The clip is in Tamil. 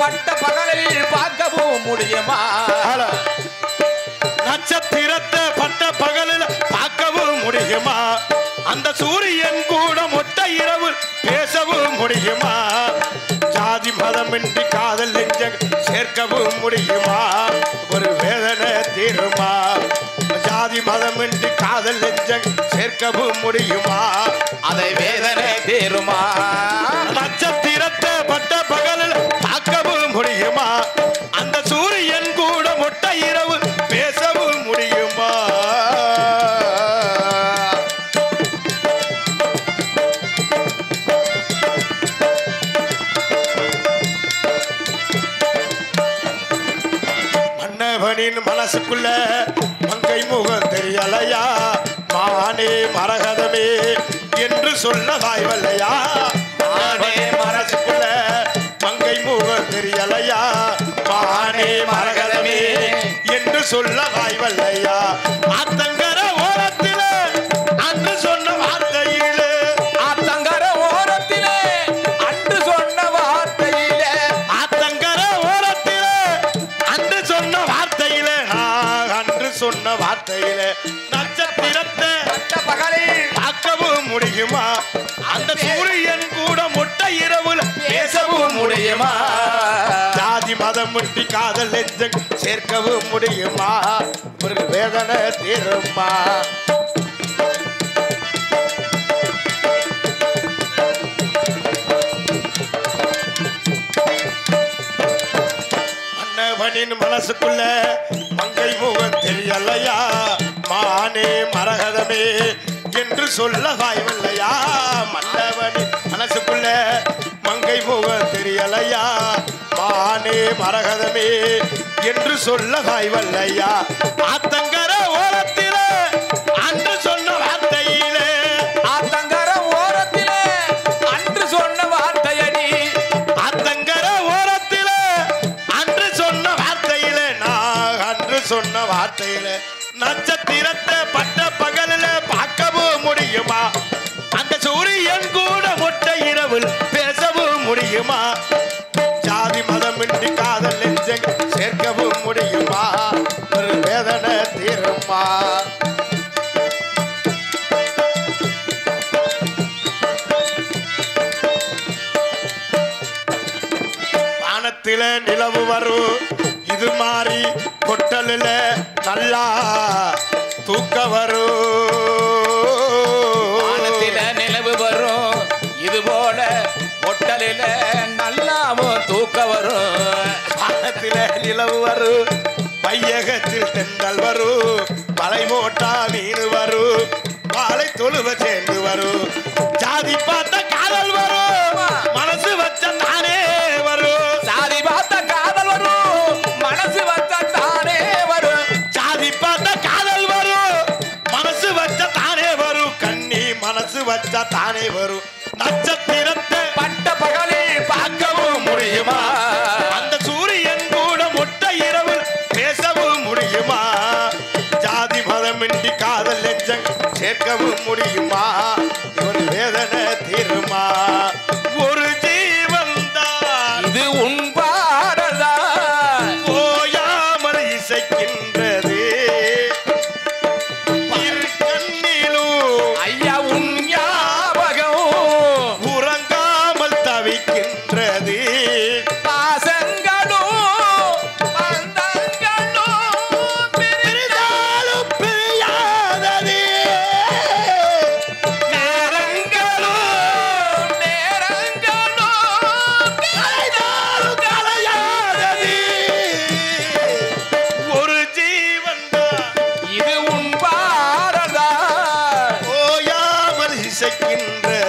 பட்ட பகலில் பார்க்கவும் முடியுமா ஹலோ. நட்சத்திரத்தை பட்ட பகலில் பார்க்கவும் முடியுமா அந்த சூரியன் கூட மொட்டை இரவு பேசவும் முடியுமா ஜாதி மதமின்றி காதல் நெஞ்ச சேர்க்கவும் முடியுமா ஒரு வேதனை தீருமா ஜாதி மதமின்றி காதல் நெஞ்ச சேர்க்கவும் முடியுமா அதை வேதனை தீருமா நட்சத்திரத்தை பட்ட பகலில் பார்க்கவும் முடியுமா அந்த சூரியன் கூட மொட்டை இரவு பேசவும் முடியுமா மன்னவனின் மனசுக்குள்ள மங்கை முகம் தெரியலையா மானே மரகதமே என்று சொல்ல வாய்வல்லையா மானே மனசுக்குள்ள மங்கை முகம் தெரியலையா மானே மரகதமே என்று சொல்ல வாய்வல்லையா ஆத்தங்கர ஓரத்தில அன்று சொன்ன வார்த்தையிலே ஆத்தங்கர ஓரத்திலே அன்று சொன்ன வார்த்தையிலே ஆத்தங்கர ஓரத்திலே அன்று சொன்ன வார்த்தையிலே நான் அன்று சொன்ன வார்த்தையிலே நட்சத்திரத்தை பட்ட பகலில் பார்க்கவும் முடியுமா அந்த சூரியன் கூட மொட்டை இரவுல பேசவும் முடியுமா ஜாதி மதம் முட்டி காதல் நெஞ்ச சேர்க்கவும் முடியுமா ஒரு வேதனை தீருமா மன்னவனின் மனசுக்குள்ள மங்கை முகம் தெரியலையா மானே மரகதமே என்று சொல்ல வாய்வில்லையா மன்னவனின் மனசுக்குள்ள மங்கை முகம் தெரியலையா மானே மரகதமே என்று சொல்ல வாய்வல்லையா ஆத்தங்கர ஓரத்தில அன்று சொன்ன வார்த்தையிலே ஆத்தங்கர ஓரத்திலே அன்று சொன்ன வார்த்தையடி ஆத்தங்கர ஓரத்தில அன்று சொன்ன வார்த்தையிலே நான் அன்று சொன்ன வார்த்தையிலே நட்சத்திரத்தை பட்ட பகலில பார்க்கவும் முடியுமா அந்த சூரியன் கூட மொட்டை இரவில் பேசவும் முடியுமா ஜாதி மதமின்றி காதல் நெஞ்சை சேர்க்கவும் முடியுமா ஒரு வேதனை தீருமா வானத்தில நிலவு வரும் இது மாதிரி கொட்டலில் நல்லா தூக்க வரும் வானத்தில நிலவு வரும் இது போல ஒட்டலில நல்லாவும் தூக்க வரும் வானத்தில நிலவு வரும் மையகத்தில் தென்றல் வரும் மலை மோட்டா மீன் வரும் வாழை தொழுவ சேர்ந்து வரும் ஜாதி பார்த்த காதல் வரும் மனசு வச்ச தானே வரும் சாதி பார்த்த காதல் வரும் மனசு வச்ச தானே வரும் ஜாதி பார்த்த காதல் வரும் மனசு வச்ச தானே வரும் கண்ணி மனசு வச்ச தானே வரும் நட்சத்திரத்தை பட்ட பகலில் பார்க்கவும் முடியுமா அந்த சூரியன் கூட மொட்டை இரவில் பேசவும் முடியுமா ஜாதி மதமின்றி காதல் நெஞ்சம் சேர்க்கவும் முடியுமா இவன் வேதனை தீருமா ஒரு ஜீவன் தான் இது உன் பாடல்தான் ஓயாமல் இசைக்கின்றது இரு கண்ணிலும் ஐயா உன் ஞாபகம் உறங்காமல் தவிக்கின்றது பாசங்களும் பந்தங்களும் பிரிந்தாலும் பிரியாதது நேரங்களும் நேரங்களும் கலைந்தாலும் கலையாதது ஒரு ஜீவன் இது உன் பாடல்தான் ஓயாமல் இசைக்கின்றது